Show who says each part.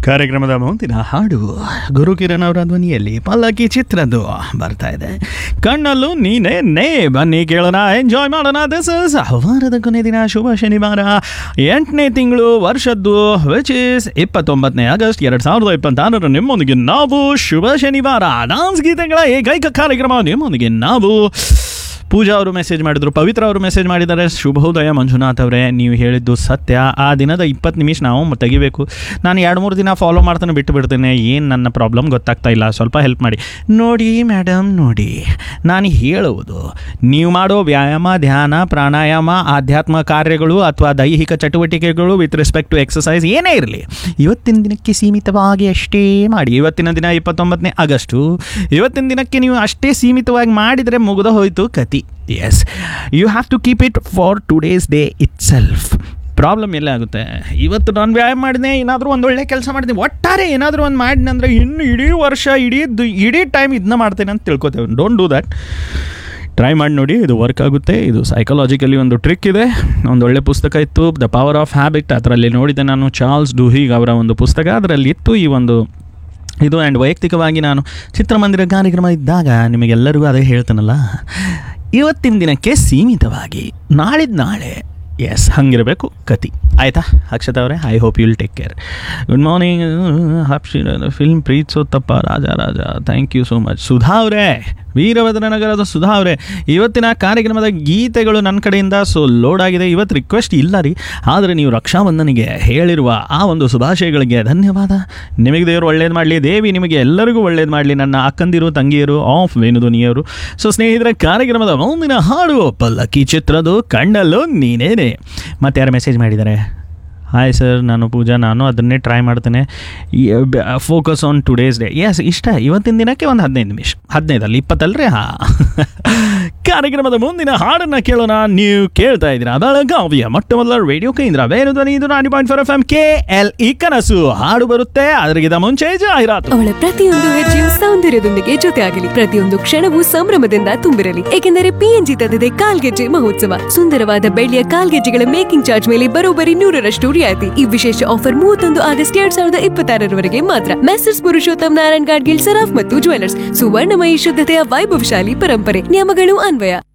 Speaker 1: ಕಾರ್ಯಕ್ರಮದ ಮುಂದಿನ ಹಾಡು ಗುರುಕಿರಣ್ ಅವರ ಧ್ವನಿಯಲ್ಲಿ ಪಲ್ಲಕ್ಕಿ ಚಿತ್ರದ್ದು ಬರ್ತಾ ಇದೆ ಕಣ್ಣಲ್ಲೂ ನೀನೇ ನೇ ಬನ್ನಿ ಕೇಳೋಣ ಎಂಜಾಯ್ ಮಾಡೋಣ ದಿಸ್ ಇಸ್ ವಾರದ ಕೊನೆ ದಿನ ಶುಭ ಶನಿವಾರ ಎಂಟನೇ ತಿಂಗಳು ವರ್ಷದ್ದು ವಿಚ್ ಇಸ್ ಇಪ್ಪತ್ತೊಂಬತ್ತನೇ ಆಗಸ್ಟ್ ಎರಡು ಸಾವಿರದ ಇಪ್ಪತ್ತಾರರ ನಿಮ್ಮೊಂದಿಗೆ ನಾವು ಶುಭ ಶನಿವಾರ ಡಾನ್ಸ್ ಗೀತೆಗಳ ಏಕೈಕ ಕಾರ್ಯಕ್ರಮ ನಿಮ್ಮೊಂದಿಗೆ ನಾವು ಪೂಜಾ ಅವರು ಮೆಸೇಜ್ ಮಾಡಿದ್ರು ಪವಿತ್ರ ಅವರು ಮೆಸೇಜ್ ಮಾಡಿದ್ದಾರೆ ಶುಭೋದಯ ಮಂಜುನಾಥ್ ಅವರೇ ನೀವು ಹೇಳಿದ್ದು ಸತ್ಯ ಆ ದಿನದ ಇಪ್ಪತ್ತು ನಿಮಿಷ ನಾವು ತೆಗಿಬೇಕು ನಾನು ಎರಡು ಮೂರು ದಿನ ಫಾಲೋ ಮಾಡ್ತಾನೆ ಬಿಟ್ಟು ಬಿಡ್ತೇನೆ ಏನು ನನ್ನ ಪ್ರಾಬ್ಲಮ್ ಗೊತ್ತಾಗ್ತಾ ಇಲ್ಲ ಸ್ವಲ್ಪ ಹೆಲ್ಪ್ ಮಾಡಿ ನೋಡಿ ಮೇಡಮ್ ನೋಡಿ ನಾನು ಹೇಳುವುದು ನೀವು ಮಾಡೋ ವ್ಯಾಯಾಮ ಧ್ಯಾನ ಪ್ರಾಣಾಯಾಮ ಆಧ್ಯಾತ್ಮ ಕಾರ್ಯಗಳು ಅಥವಾ ದೈಹಿಕ ಚಟುವಟಿಕೆಗಳು ವಿತ್ ರೆಸ್ಪೆಕ್ಟ್ ಟು ಎಕ್ಸಸೈಸ್ ಏನೇ ಇರಲಿ ಇವತ್ತಿನ ದಿನಕ್ಕೆ ಸೀಮಿತವಾಗಿ ಅಷ್ಟೇ ಮಾಡಿ ಇವತ್ತಿನ ದಿನ ಇಪ್ಪತ್ತೊಂಬತ್ತನೇ ಆಗಸ್ಟು ಇವತ್ತಿನ ದಿನಕ್ಕೆ ನೀವು ಅಷ್ಟೇ ಸೀಮಿತವಾಗಿ ಮಾಡಿದರೆ ಮುಗಿದ ಹೋಯಿತು ಕತಿ yes you have to keep it for two days day itself problem ಎಲ್ಲ ಆಗುತ್ತೆ ಇವತ್ತು ನಾನು ವ್ಯಾಯಾಮ ಮಾಡಿದೆ ಏನಾದರೂ ಒಂದು ಒಳ್ಳೆ ಕೆಲಸ ಮಾಡಿದೆ ಒಟ್ಟಾರೆ ಏನಾದರೂ ಒಂದು ಮಾಡಿದ್ನಂದ್ರೆ ಇನ್ನು ಇಡೀ ವರ್ಷ ಇಡೀ ದು- ಇಡೀ ಟೈಮ್ ಇದನ್ನ ಮಾಡ್ತೇನೆ ಅಂತ ತಿಳ್ಕೊತೇವೆ ಡೋಂಟ್ ಡೂ ದ್ಯಾಟ್ ಟ್ರೈ ಮಾಡಿ ನೋಡಿ ಇದು ವರ್ಕ್ ಆಗುತ್ತೆ ಇದು ಸೈಕಾಲಜಿಕಲಿ ಒಂದು ಟ್ರಿಕ್ ಇದೆ ಒಂದು ಒಳ್ಳೆ ಪುಸ್ತಕ ಇತ್ತು ದ ಪವರ್ ಆಫ್ ಹ್ಯಾಬಿಟ್ ಅದರಲ್ಲಿ ನೋಡಿದೆ ನಾನು ಚಾರ್ಲ್ಸ್ ಡುಹಿಗ್ ಅವರ ಒಂದು ಪುಸ್ತಕ ಅದರಲ್ಲಿ ಇತ್ತು ಈ ಒಂದು ಇದು ಆ್ಯಂಡ್ ವೈಯಕ್ತಿಕವಾಗಿ ನಾನು ಚಿತ್ರಮಂದಿರ ಕಾರ್ಯಕ್ರಮ ಇದ್ದಾಗ ನಿಮಗೆಲ್ಲರಿಗೂ ಅದೇ ಹೇಳ್ತೇನಲ್ಲ ಇವತ್ತಿನ ದಿನಕ್ಕೆ ಸೀಮಿತವಾಗಿ ನಾಳಿದ್ದು ನಾಳೆ ಎಸ್ ಹಂಗಿರಬೇಕು ಕತಿ ಆಯಿತಾ ಅಕ್ಷತಾ ಅವರೇ I hope you'll take care good morning ಹಾಪ್ಸಿ ಫಿಲ್ಮ್ ಪ್ರೀತಿಸೋತಪ್ಪ Raja Raja thank you so much Sudha ಅವರೇ ವೀರಭದ್ರ ನಗರದ ಸುಧಾ ಅವರೇ ಇವತ್ತಿನ ಕಾರ್ಯಕ್ರಮದ ಗೀತೆಗಳು ನನ್ನ ಕಡೆಯಿಂದ ಸೊ ಲೋಡ್ ಆಗಿದೆ ಇವತ್ತು ರಿಕ್ವೆಸ್ಟ್ ಇಲ್ಲ ರೀ ಆದರೆ ನೀವು ರಕ್ಷಾಬಂಧನಿಗೆ ಹೇಳಿರುವ ಆ ಒಂದು ಶುಭಾಶಯಗಳಿಗೆ ಧನ್ಯವಾದ ನಿಮಗೆ ದೇವರು ಒಳ್ಳೇದು ಮಾಡಲಿ ದೇವಿ ನಿಮಗೆ ಎಲ್ಲರಿಗೂ ಒಳ್ಳೇದು ಮಾಡಲಿ ನನ್ನ ಅಕ್ಕಂದಿರು ತಂಗಿಯರು ಆಫ್ ವೇಣುಧ್ವನಿಯವರು ಸೊ ಸ್ನೇಹಿತರ ಕಾರ್ಯಕ್ರಮದ ಮುಂದಿನ ಹಾಡು ಪಲ್ಲಕ್ಕಿ ಚಿತ್ರದು ಕಣ್ಣಲ್ಲೂ ನೀನೇನೆ ಮತ್ತೆ ಯಾರು ಮೆಸೇಜ್ ಮಾಡಿದ್ದಾರೆ ಹಾಯ್ ಸರ್ ನಾನು ಪೂಜಾ ನಾನು ಅದನ್ನೇ ಟ್ರೈ ಮಾಡ್ತೇನೆ focus on today's day yes ಇಷ್ಟ ಇವತ್ತಿನ ದಿನಕ್ಕೆ ಒಂದು ಹದಿನೈದು ನಿಮಿಷ ಹದಿನೈದಲ್ಲಿ ಇಪ್ಪತ್ತಲ್ರಿ ಹಾಂ ಕಾರ್ಯಕ್ರಮದ ಮುಂದಿನ ಹಾಡನ್ನು ಕೇಳೋಣ ನೀವು ಕೇಳ್ತಾ ಇದ್ದೀರಾ ಬೆಳಗಾವಿಯ ಮೊಟ್ಟ ಮೊದಲ ರೇಡಿಯೋ ಕೇಂದ್ರ ಬೇರೆ ಧ್ವನಿ ಇದು ninety point four F M K L ಈ ಕನಸು ಹಾಡು ಬರುತ್ತೆ ಅದರಿಗಿಂತ ಮುಂಚೆ ಜಾಹೀರಾತು
Speaker 2: ಅವಳ ಪ್ರತಿಯೊಂದು ಹೆಜ್ಜೆಯು ಸೌಂದರ್ಯದೊಂದಿಗೆ ಜೊತೆಯಾಗಲಿ ಪ್ರತಿಯೊಂದು ಕ್ಷಣವೂ ಸಂಭ್ರಮದಿಂದ ತುಂಬಿರಲಿ ಏಕೆಂದರೆ ಪಿಎನ್ಜಿ ತಂದಿದೆ ಕಾಲ್ಗೆಜ್ಜೆ ಮಹೋತ್ಸವ ಸುಂದರವಾದ ಬೆಳ್ಳಿಯ ಕಾಲ್ಗೆಜ್ಜೆಗಳ ಮೇಕಿಂಗ್ ಚಾರ್ಜ್ ಮೇಲೆ ಬರೋಬ್ಬರಿ ನೂರರಷ್ಟು ರಿಯಾಯಿತಿ ಈ ವಿಶೇಷ ಆಫರ್ ಮೂವತ್ತೊಂದು ಆಗಸ್ಟ್ ಎರಡ್ ಸಾವಿರದ ಇಪ್ಪತ್ತಾರರವರೆಗೆ ಮಾತ್ರ ಮೆಸರ್ಸ್ ಪುರುಷೋತ್ತಮ್ ನಾರಾಯಣ್ ಗಾಡ್ಗಿಲ್ ಸರಾಫ್ ಮತ್ತು ಜ್ಯುವೆಲರ್ಸ್ ಸುವರ್ಣಮಯಿ ಶುದ್ಧತೆಯ ವೈಭವಶಾಲಿ ಪರಂಪರೆ ನಿಯಮಗಳು ಅನ್ವಯ